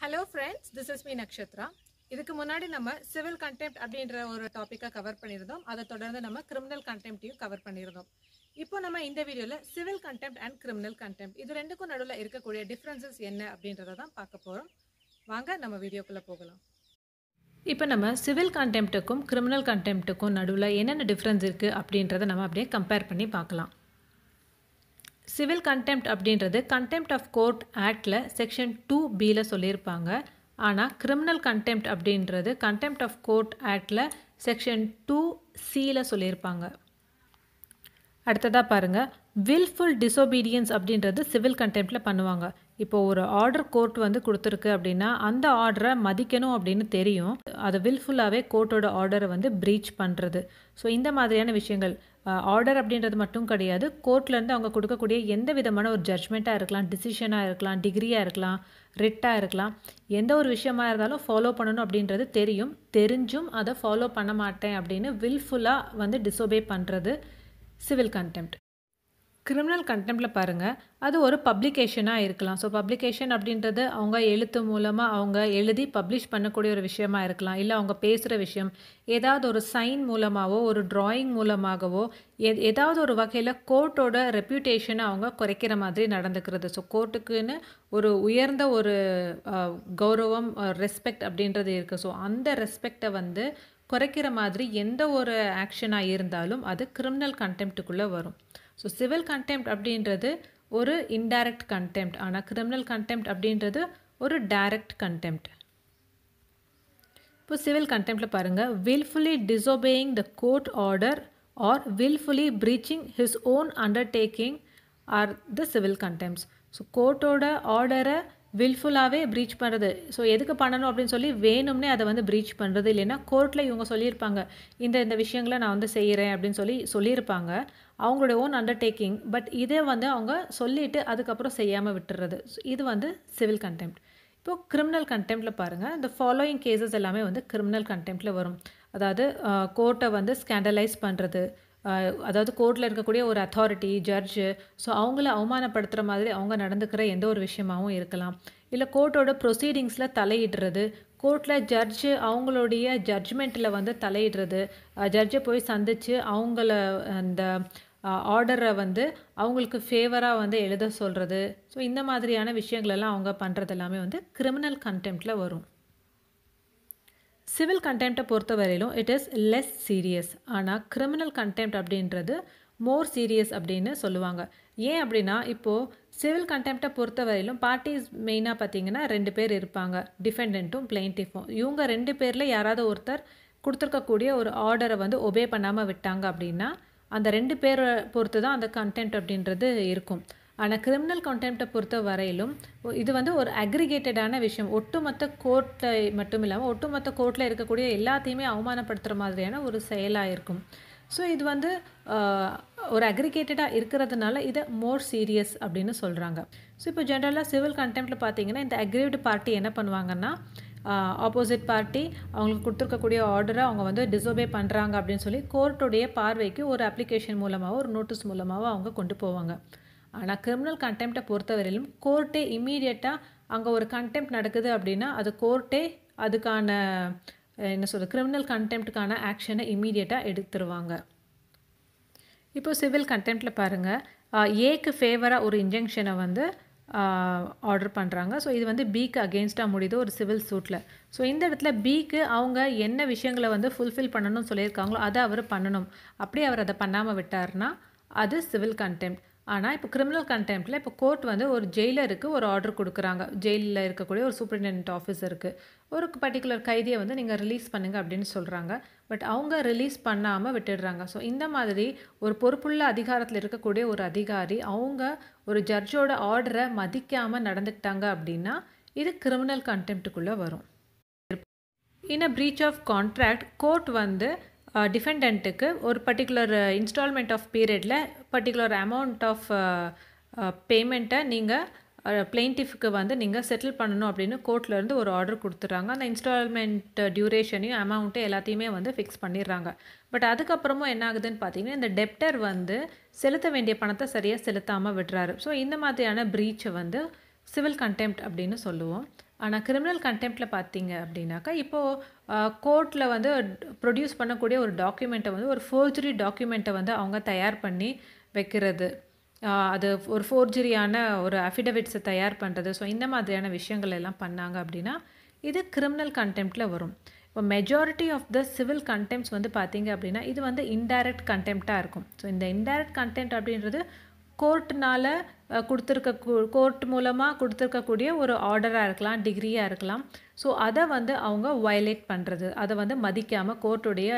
Hello friends this is me Nakshatra இதுக்கு முன்னாடி நம்ம சிவில் கண்டெம்ட் அப்படின்ற ஒரு டாப்பிக்கை கவர் பண்ணியிருந்தோம் அதை தொடர்ந்து நம்ம கிரிமினல் கண்டெம்ட்டையும் கவர் பண்ணியிருந்தோம் இப்போ நம்ம இந்த வீடியோவில் civil contempt and criminal contempt இது ரெண்டுக்கும் நடுவில் இருக்கக்கூடிய டிஃப்ரென்சஸ் என்ன அப்படின்றத தான் பார்க்க போகிறோம் வாங்க நம்ம வீடியோக்குள்ளே போகலாம் இப்போ நம்ம சிவில் கண்டெம்ட்டுக்கும் கிரிமினல் கண்டெம்ட்டுக்கும் நடுவில் என்னென்ன டிஃப்ரென்ஸ் இருக்குது அப்படின்றத நம்ம அப்படியே கம்பேர் பண்ணி பார்க்கலாம் சிவில் கண்டெம்ட் அப்படின்றது கண்டெம்ட் ஆஃப் கோர்ட் ஆக்டில் செக்ஷன் டூ பியில் சொல்லியிருப்பாங்க ஆனால் கிரிமினல் கண்டெம்ட் அப்படின்றது கண்டெம்ட் ஆஃப் கோர்ட் ஆக்டில் செக்ஷன் டூ சியில் சொல்லியிருப்பாங்க அடுத்ததாக பாருங்கள் வில்ஃபுல் டிசோபீடியன்ஸ் அப்படின்றது சிவில் கண்டெம்ட்டில் பண்ணுவாங்க இப்போ ஒரு ஆர்டர் கோர்ட் வந்து கொடுத்துருக்கு அப்படின்னா அந்த ஆர்டரை மதிக்கணும் அப்படின்னு தெரியும் அதை வில்ஃபுல்லாகவே கோர்ட்டோட ஆர்டரை வந்து ப்ரீச் பண்ணுறது ஸோ இந்த மாதிரியான விஷயங்கள் ஆர்டர் அப்படின்றது மட்டும் கிடையாது கோர்ட்லேருந்து அவங்க கொடுக்கக்கூடிய எந்த விதமான ஒரு ஜட்ஜ்மெண்ட்டாக இருக்கலாம் டிசிஷனாக இருக்கலாம் டிகிரியாக இருக்கலாம் ரிட்டாக இருக்கலாம் எந்த ஒரு விஷயமா இருந்தாலும் ஃபாலோ பண்ணணும் அப்படின்றது தெரியும் தெரிஞ்சும் அதை ஃபாலோ பண்ண மாட்டேன் அப்படின்னு வில்ஃபுல்லாக வந்து டிசோபே பண்ணுறது சிவில் கண்டெம்ட் கிரிமினல் கண்டெம்ட்டில் பாருங்கள் அது ஒரு பப்ளிகேஷனாக இருக்கலாம் ஸோ பப்ளிகேஷன் அப்படின்றது அவங்க எழுத்து மூலமாக அவங்க எழுதி பப்ளிஷ் பண்ணக்கூடிய ஒரு விஷயமா இருக்கலாம் இல்லை அவங்க பேசுகிற விஷயம் ஏதாவது ஒரு சைன் மூலமாகவோ ஒரு ட்ராயிங் மூலமாகவோ எ ஏதாவது ஒரு வகையில் கோர்ட்டோட ரெப்யூட்டேஷனை அவங்க குறைக்கிற மாதிரி நடந்துக்கிறது ஸோ கோர்ட்டுக்குன்னு ஒரு உயர்ந்த ஒரு கௌரவம் ரெஸ்பெக்ட் அப்படின்றது இருக்குது ஸோ அந்த ரெஸ்பெக்டை வந்து குறைக்கிற மாதிரி எந்த ஒரு ஆக்ஷனாக இருந்தாலும் அது கிரிமினல் கண்டெம்ட்டுக்குள்ளே வரும் ஸோ சிவில் கண்டெம்ட் அப்படின்றது ஒரு இன்டைரக்ட் கண்டெம்ட் ஆனால் கிரிமினல் கண்டெம்ட் அப்படின்றது ஒரு டைரக்ட் கண்டெம்ட் இப்போ சிவில் கண்டெம்ட்டில் பாருங்கள் wilfully disobeying the court order or wilfully breaching his own undertaking or the civil contempts so கோர்ட்டோட ஆர்டரை வில்ஃபுல்லாகவே ப்ரீச் பண்ணுறது ஸோ எதுக்கு பண்ணணும் அப்படின்னு சொல்லி வேணும்னே அதை வந்து ப்ரீச் பண்ணுறது இல்லைன்னா கோர்ட்டில் இவங்க சொல்லியிருப்பாங்க இந்த இந்த விஷயங்களை நான் வந்து செய்கிறேன் அப்படின்னு சொல்லி சொல்லியிருப்பாங்க அவங்களோட ஓன் அண்டர்டேக்கிங் பட் இதே வந்து அவங்க சொல்லிவிட்டு அதுக்கப்புறம் செய்யாமல் விட்டுறது இது வந்து சிவில் கண்டெம்ட் இப்போது கிரிமினல் கண்டெம்ட்டில் பாருங்கள் இந்த ஃபாலோயிங் கேசஸ் எல்லாமே வந்து கிரிமினல் கண்டெம்ட்டில் வரும் அதாவது கோர்ட்டை வந்து ஸ்கேண்டலைஸ் பண்ணுறது அதாவது கோர்ட்டில் இருக்கக்கூடிய ஒரு அத்தாரிட்டி ஜட்ஜு ஸோ அவங்கள அவமானப்படுத்துகிற மாதிரி அவங்க நடந்துக்கிற எந்த ஒரு விஷயமாகவும் இருக்கலாம் இல்லை கோர்ட்டோட ப்ரொசீடிங்ஸில் தலையிடுறது கோர்ட்டில் ஜட்ஜு அவங்களுடைய ஜட்ஜ்மெண்ட்டில் வந்து தலையிடுறது ஜட்ஜை போய் சந்தித்து அவங்கள அந்த ஆர்டரை வந்து அவங்களுக்கு ஃபேவராக வந்து எழுத சொல்கிறது ஸோ இந்த மாதிரியான விஷயங்களெல்லாம் அவங்க பண்ணுறது எல்லாமே வந்து கிரிமினல் கண்டெம்ட்டில் வரும் சிவில் கண்டெம்ட்டை பொறுத்த வரையிலும் இட் இஸ் லெஸ் சீரியஸ் ஆனால் கிரிமினல் கண்டெம்ட் அப்படின்றது மோர் சீரியஸ் அப்படின்னு சொல்லுவாங்க ஏன் அப்படின்னா இப்போது சிவில் கண்டெம்ட்டை பொறுத்த வரையிலும் பார்ட்டிஸ் மெயினாக பார்த்தீங்கன்னா ரெண்டு பேர் இருப்பாங்க டிஃபெண்டன்ட்டும் பிளெயின்டிஃபும் இவங்க ரெண்டு பேரில் யாராவது ஒருத்தர் கொடுத்துருக்கக்கூடிய ஒரு ஆர்டரை வந்து ஒபே பண்ணாமல் விட்டாங்க அப்படின்னா அந்த ரெண்டு பேரை பொறுத்து தான் அந்த கண்டெம்ட் அப்படின்றது இருக்கும் ஆனால் கிரிமினல் கண்டெம்ட்டை பொறுத்த வரையிலும் இது வந்து ஒரு அக்ரிகேட்டடான விஷயம் ஒட்டுமொத்த கோர்ட்டை மட்டும் இல்லாமல் ஒட்டுமொத்த கோர்ட்டில் இருக்கக்கூடிய எல்லாத்தையுமே அவமானப்படுத்துகிற மாதிரியான ஒரு செயலாக இருக்கும் ஸோ இது வந்து ஒரு அக்ரிகேட்டடாக இருக்கிறதுனால இதை மோர் சீரியஸ் அப்படின்னு சொல்கிறாங்க ஸோ இப்போ ஜென்ரலாக சிவில் கண்டெம்ட்டில் பார்த்தீங்கன்னா இந்த அக்ரிவ்டு பார்ட்டி என்ன பண்ணுவாங்கன்னா ஆப்போசிட் பார்ட்டி அவங்களுக்கு கொடுத்துருக்கக்கூடிய ஆர்டரை அவங்க வந்து டிசோபே பண்ணுறாங்க அப்படின்னு சொல்லி கோர்ட்டுடைய பார்வைக்கு ஒரு அப்ளிகேஷன் மூலமாகவோ ஒரு நோட்டீஸ் மூலமாகவோ அவங்க கொண்டு போவாங்க ஆனால் கிரிமினல் கண்டெம்ட்டை பொறுத்தவரையிலும் கோர்ட்டே இம்மீடியட்டாக அங்கே ஒரு கண்டெம்ட் நடக்குது அப்படின்னா அது கோர்ட்டே அதுக்கான என்ன சொல்கிறது கிரிமினல் கண்டெம்ட்டுக்கான ஆக்ஷனை இம்மீடியட்டாக எடுத்துருவாங்க இப்போ சிவில் கண்டெம்ட்டில் பாருங்கள் ஏக்கு ஃபேவராக ஒரு இன்ஜெக்ஷனை வந்து ஆர்டர் பண்ணுறாங்க ஸோ இது வந்து பிக்கு அகெயின்ஸ்டாக முடியுது ஒரு சிவில் சூட்டில் ஸோ இந்த இடத்துல பிக்கு அவங்க என்ன விஷயங்களை வந்து ஃபுல்ஃபில் பண்ணணும்னு சொல்லியிருக்காங்களோ அதை அவர் பண்ணணும் அப்படியே அவர் அதை பண்ணாமல் விட்டார்னா அது சிவில் கண்டெம்ட் ஆனால் இப்போ கிரிமினல் கண்டெம்ட்டில் இப்போ கோர்ட் வந்து ஒரு ஜெயிலருக்கு ஒரு ஆர்டர் கொடுக்குறாங்க ஜெயிலில் இருக்கக்கூடிய ஒரு சூப்பரிண்டென்டென்ட் ஆஃபீஸருக்கு ஒரு பர்டிகுலர் கைதியை வந்து நீங்கள் ரிலீஸ் பண்ணுங்கள் அப்படின்னு சொல்கிறாங்க பட் அவங்க ரிலீஸ் பண்ணாமல் விட்டுடுறாங்க ஸோ இந்த மாதிரி ஒரு பொறுப்புள்ள அதிகாரத்தில் இருக்கக்கூடிய ஒரு அதிகாரி அவங்க ஒரு ஜட்ஜோட ஆர்டரை மதிக்காமல் நடந்துக்கிட்டாங்க அப்படின்னா இது கிரிமினல் கண்டெம்ட்டுக்குள்ளே வரும் in a breach of contract court வந்து டிஃபெண்டண்ட்டுக்கு ஒரு particular instalment of period particular amount of பேமெண்ட்டை நீங்கள் பிளெயின்டிஃப்க்கு வந்து நீங்கள் செட்டில் பண்ணணும் அப்படின்னு கோர்ட்லேருந்து ஒரு ஆர்டர் கொடுத்துட்றாங்க அந்த இன்ஸ்டால்மெண்ட் டியூரேஷனையும் அமௌண்ட்டு எல்லாத்தையுமே வந்து ஃபிக்ஸ் பண்ணிடுறாங்க பட் அதுக்கப்புறமும் என்ன ஆகுதுன்னு பார்த்தீங்கன்னா இந்த டெப்டர் வந்து செலுத்த வேண்டிய பணத்தை சரியாக செலுத்தாமல் விடுறாரு ஸோ இந்த மாதிரியான ப்ரீச்சை வந்து சிவில் கண்டெம்ட் அப்படின்னு சொல்லுவோம் ஆனால் கிரிமினல் கண்டெம்ட்டில் பார்த்தீங்க அப்படின்னாக்கா இப்போது கோர்ட்டில் வந்து ப்ரொடியூஸ் பண்ணக்கூடிய ஒரு டாக்குமெண்ட்டை வந்து ஒரு ஃபோர்ஜரி டாக்குமெண்ட்டை வந்து அவங்க தயார் பண்ணி வைக்கிறது ஆஹ் அது ஒரு ஃபோர்ஜரியான ஒரு அஃபிடவிட்ஸை தயார் பண்ணுறது ஸோ இந்த மாதிரியான விஷயங்கள் எல்லாம் பண்ணாங்க அப்படின்னா இது கிரிமினல் கண்டெம்ட்டில் வரும் இப்போ majority of the civil contempts வந்து பார்த்தீங்க அப்படின்னா இது வந்து இன்டைரக்ட் கண்டெம்ட்டாக இருக்கும் ஸோ இந்த இன்டைரக்ட் கண்டெம்ட் அப்படின்றது கோர்ட்னால கொடுத்துருக்க கோர்ட் மூலமாக கொடுத்துருக்கக்கூடிய ஒரு ஆர்டராக இருக்கலாம் டிகிரியாக இருக்கலாம் ஸோ அதை வந்து அவங்க வயலேட் பண்ணுறது அதை வந்து மதிக்காமல் கோர்ட்டுடைய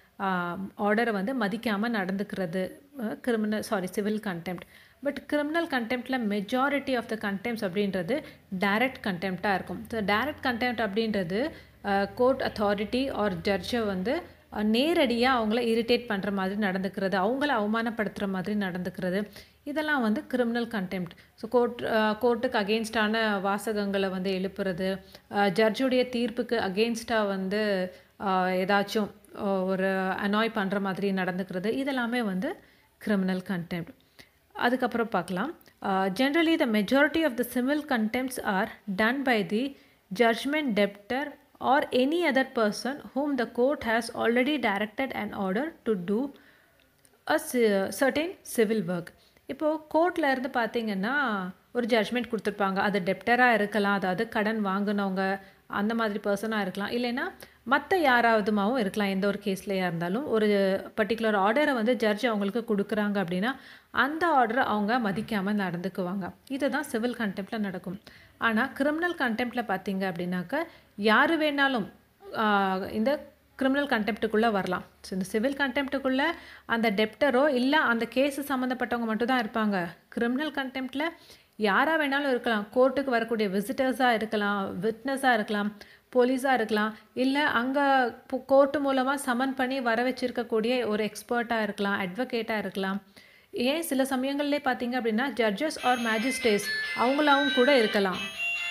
ஆர்டரை வந்து மதிக்காமல் நடந்துக்கிறது criminal sorry civil contempt but criminal கண்டெம்ட்டில் மெஜாரிட்டி ஆஃப் த கண்டெம்ட்ஸ் அப்படின்றது டைரக்ட் கண்டெம்ட்டாக இருக்கும் ஸோ டைரக்ட் கண்டெம்ட் அப்படின்றது கோர்ட் அத்தாரிட்டி ஆர் ஜட்ஜை வந்து நேரடியாக அவங்கள இரிட்டேட் பண்ணுற மாதிரி நடந்துக்கிறது அவங்கள அவமானப்படுத்துகிற மாதிரி நடந்துக்கிறது இதெல்லாம் வந்து கிரிமினல் கண்டெம்ட் ஸோ கோர்ட் கோர்ட்டுக்கு அகெயின்ஸ்டான வாசகங்களை வந்து எழுப்புறது ஜட்ஜுடைய தீர்ப்புக்கு அகெயின்ஸ்டாக வந்து ஏதாச்சும் ஒரு அனாய் பண்ணுற மாதிரி நடந்துக்கிறது இதெல்லாமே வந்து கிரிமினல் கண்டெம்ட் அதுக்கப்புறம் பார்க்கலாம் generally the majority of the civil contempts are done by the judgment debtor or any other person whom the court has already directed an order to do a certain civil work இப்போது கோர்ட்டில் இருந்து பார்த்தீங்கன்னா ஒரு judgement கொடுத்துருப்பாங்க அது டெப்டராக இருக்கலாம் அதாவது கடன் வாங்கினவங்க அந்த மாதிரி பர்சனாக இருக்கலாம் இல்லைன்னா மற்ற யாராவதுமாவும் இருக்கலாம் எந்த ஒரு கேஸ்லையாக இருந்தாலும் ஒரு பர்டிகுலர் ஆர்டரை வந்து ஜட்ஜ் அவங்களுக்கு கொடுக்குறாங்க அப்படின்னா அந்த ஆர்டரை அவங்க மதிக்காமல் நடந்துக்குவாங்க இதுதான் சிவில் கண்டெம்ட்டில் நடக்கும் ஆனால் கிரிமினல் கண்டெம்ட்டில் பார்த்தீங்க அப்படின்னாக்க யார் வேணாலும் இந்த கிரிமினல் கண்டெம்ட்டுக்குள்ளே வரலாம் ஸோ இந்த சிவில் கண்டெம்ட்டுக்குள்ளே அந்த டெப்டரோ இல்லை அந்த கேஸு சம்மந்தப்பட்டவங்க மட்டும் தான் இருப்பாங்க கிரிமினல் கண்டெம்ட்டில் யாராக வேணாலும் இருக்கலாம் கோர்ட்டுக்கு வரக்கூடிய விசிட்டர்ஸாக இருக்கலாம் விட்னஸாக இருக்கலாம் போலீஸாக இருக்கலாம் இல்லை அங்கே கோர்ட்டு மூலமாக சமன் பண்ணி வர வச்சிருக்கக்கூடிய ஒரு எக்ஸ்பர்ட்டாக இருக்கலாம் அட்வொகேட்டாக இருக்கலாம் ஏன் சில சமயங்கள்லேயே பார்த்தீங்க அப்படின்னா ஜட்ஜஸ் ஆர் மேஜிஸ்ட்ரேட்ஸ் அவங்களாவும் கூட இருக்கலாம்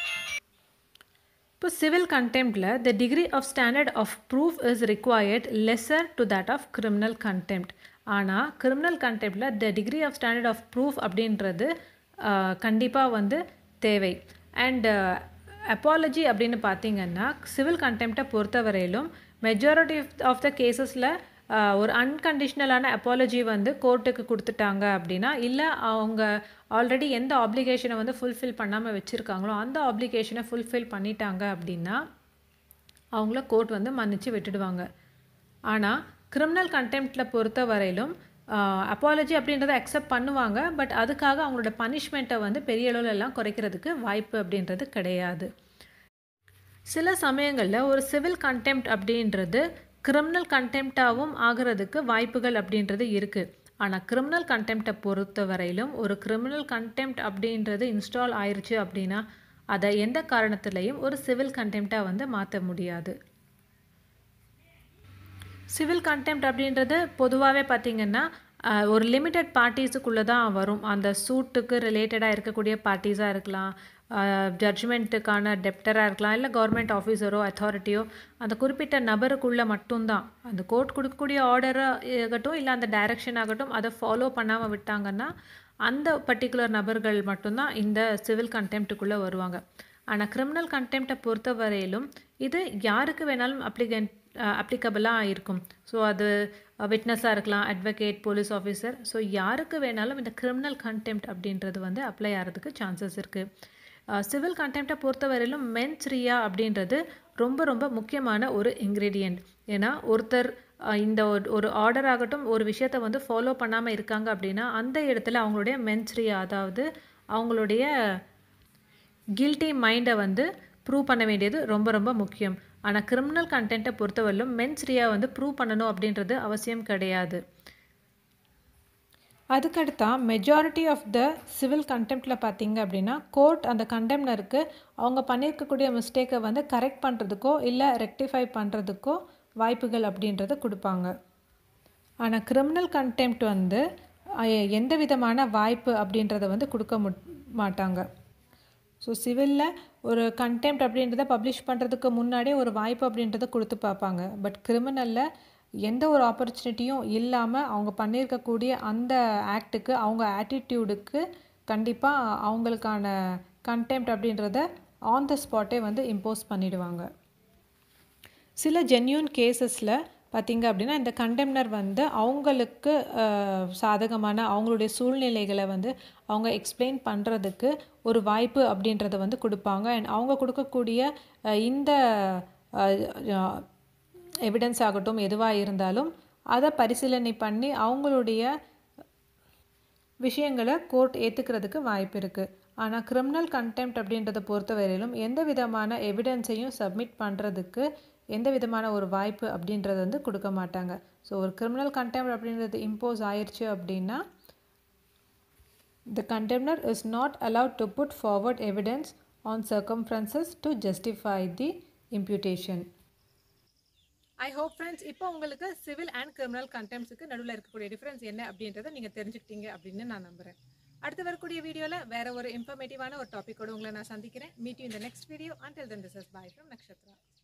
இப்போ சிவில் கண்டெம்ப்டில் the degree of standard of proof is required lesser to that of criminal contempt ஆனால் கிரிமினல் கண்டெம்ப்டில் the degree of standard of proof அப்படின்றது கண்டிப்பாக வந்து தேவை அண்ட் அப்பாலஜி அப்படின்னு பார்த்தீங்கன்னா சிவில் கண்டெம்ப்டை பொறுத்தவரையிலும் மெஜாரிட்டி ஆஃப் த கேசஸில் ஒரு அன்கண்டிஷ்னலான அப்பாலஜி வந்து கோர்ட்டுக்கு கொடுத்துட்டாங்க அப்படின்னா இல்லை அவங்க ஆல்ரெடி எந்த ஆப்ளிகேஷனை வந்து ஃபுல்ஃபில் பண்ணாமல் வச்சுருக்காங்களோ அந்த ஆப்ளிகேஷனை ஃபுல்ஃபில் பண்ணிட்டாங்க அப்படின்னா அவங்கள கோர்ட் வந்து மன்னிச்சு விட்டுடுவாங்க ஆனால் கிரிமினல் கண்டெம்ப்டில் பொறுத்த வரையிலும் அப்பாலஜி அப்படின்றத அக்செப்ட் பண்ணுவாங்க பட் அதுக்காக அவங்களோட பனிஷ்மெண்ட்டை வந்து பெரிய அளவில் எல்லாம் குறைக்கிறதுக்கு வாய்ப்பு அப்படின்றது கிடையாது சில சமயங்களில் ஒரு சிவில் கண்டெம்ப்ட் அப்படின்றது கிரிமினல் கண்டெம்ப்டாகவும் ஆகிறதுக்கு வாய்ப்புகள் அப்படின்றது இருக்குது ஆனால் கிரிமினல் கண்டெம்ப்டை பொறுத்த வரையிலும் ஒரு கிரிமினல் கண்டெம்ப்ட் அப்படின்றது இன்ஸ்டால் ஆயிடுச்சு அப்படின்னா அதை எந்த காரணத்துலேயும் ஒரு சிவில் கண்டெம்ப்டாக வந்து மாற்ற முடியாது சிவில் கண்டெம்ப்ட் அப்படின்றது பொதுவாகவே பார்த்திங்கன்னா ஒரு லிமிட்டட் பார்ட்டிஸுக்குள்ளே தான் வரும் அந்த சூட்டுக்கு ரிலேட்டடாக இருக்கக்கூடிய பார்ட்டிஸாக இருக்கலாம் ஜட்ஜ்மெண்ட்டுக்கான டெப்டராக இருக்கலாம் இல்லை கவர்மெண்ட் ஆஃபீஸரோ அத்தாரிட்டியோ அந்த குறிப்பிட்ட நபருக்குள்ளே மட்டும்தான் அந்த கோர்ட் கொடுக்கக்கூடிய ஆர்டராக ஆகட்டும் இல்லை அந்த டைரக்ஷன் ஆகட்டும் அதை ஃபாலோ பண்ணாமல் விட்டாங்கன்னா அந்த பர்டிகுலர் நபர்கள் மட்டும்தான் இந்த சிவில் கண்டெம்ட்டுக்குள்ளே வருவாங்க ஆனால் கிரிமினல் கண்டெம்ட்டை பொறுத்த வரையிலும் இது யாருக்கு வேணாலும் அப்ளிகன் அப்ளிகபிளாக இருக்கும் ஸோ அது விட்னஸாக இருக்கலாம் அட்வொகேட் போலீஸ் ஆஃபீஸர் ஸோ யாருக்கு வேணாலும் இந்த கிரிமினல் கண்டெம்ட் அப்படின்றது வந்து அப்ளை ஆகிறதுக்கு சான்சஸ் இருக்குது சிவில் கண்டெம்ட்டை பொறுத்தவரையிலும் மென்ஸ் ரியா அப்படின்றது ரொம்ப ரொம்ப முக்கியமான ஒரு இன்க்ரீடியண்ட் ஏன்னா ஒருத்தர் இந்த ஒரு ஆர்டர் ஆகட்டும் ஒரு விஷயத்தை வந்து ஃபாலோ பண்ணாமல் இருக்காங்க அப்படின்னா அந்த இடத்துல அவங்களுடைய மென்ஸ் ரியா அதாவது அவங்களுடைய கில்ட்டி மைண்டை வந்து ப்ரூவ் பண்ண வேண்டியது ரொம்ப ரொம்ப முக்கியம் ஆனால் கிரிமினல் கண்டென்ட்டை பொறுத்தவரையிலும் மென்ஸ் ரியா வந்து ப்ரூவ் பண்ணணும் அப்படின்றது அவசியம் கிடையாது அதுக்கடுத்தா மெஜாரிட்டி ஆஃப் த சிவில் கண்டெம்ப்டில் பார்த்தீங்க அப்படின்னா கோர்ட் அந்த கண்டெம்னருக்கு அவங்க பண்ணியிருக்கக்கூடிய மிஸ்டேக்கை வந்து கரெக்ட் பண்ணுறதுக்கோ இல்லை ரெக்டிஃபை பண்ணுறதுக்கோ வாய்ப்புகள் அப்படின்றத கொடுப்பாங்க ஆனால் கிரிமினல் கண்டெம்ப்ட் வந்து எந்த விதமான வாய்ப்பு அப்படின்றத வந்து கொடுக்க மு மாட்டாங்க ஸோ சிவிலில் ஒரு கண்டெம்ட் அப்படின்றத பப்ளிஷ் பண்ணுறதுக்கு முன்னாடியே ஒரு வாய்ப்பு அப்படின்றத கொடுத்து பார்ப்பாங்க பட் கிரிமினலில் எந்த ஒரு ஆப்பர்ச்சுனிட்டியும் இல்லாமல் அவங்க பண்ணியிருக்கக்கூடிய அந்த ஆக்டுக்கு அவங்க ஆட்டிடியூடுக்கு கண்டிப்பாக அவங்களுக்கான கண்டெம்ட் அப்படின்றத ஆன் த ஸ்பாட்டே வந்து இம்போஸ் பண்ணிடுவாங்க சில ஜென்யூன் கேசஸில் பார்த்தீங்க அப்படின்னா இந்த கண்டெம்னர் வந்து அவங்களுக்கு அஹ், சாதகமான அவங்களுடைய சூழ்நிலைகளை வந்து அவங்க எக்ஸ்பிளைன் பண்ணுறதுக்கு ஒரு வாய்ப்பு அப்படின்றத வந்து கொடுப்பாங்க அண்ட் அவங்க கொடுக்கக்கூடிய அஹ், இந்த எவிடன்ஸ் ஆகட்டும் எதுவாக இருந்தாலும் அதை பரிசீலனை பண்ணி அவங்களுடைய விஷயங்களை கோர்ட் ஏற்றுக்கிறதுக்கு வாய்ப்பு இருக்குது ஆனால் கிரிமினல் கண்டெம்ட் அப்படின்றத பொறுத்தவரையிலும் எந்த விதமான எவிடன்ஸையும் சப்மிட் பண்ணுறதுக்கு எந்த விதமான ஒரு வாய்ப்பு அப்படின்றத வந்து கொடுக்க மாட்டாங்க ஸோ ஒரு கிரிமினல் கண்டெம்ட் அப்படின்றது இம்போஸ் ஆயிடுச்சு அப்படின்னா The condemner is not allowed to put forward evidence on circumstances to justify the imputation. I hope friends இப்போ உங்களுக்கு சிவில் அண்ட் கிரிமினல் கண்டெம்ட்ஸுக்கு நடுவில் இருக்கக்கூடிய டிஃப்ரென்ஸ் என்ன அப்படின்றத நீங்கள் தெரிஞ்சுக்கிட்டீங்க அப்படின்னு நான் நம்புகிறேன் அடுத்து வரக்கூடிய வீடியோவில் வேற ஒரு இன்ஃபர்மேட்டிவான ஒரு டாப்பிக்கோட உங்களை நான் சந்திக்கிறேன் மீட் யூ இந்த next video until then this is bye from Nakshatra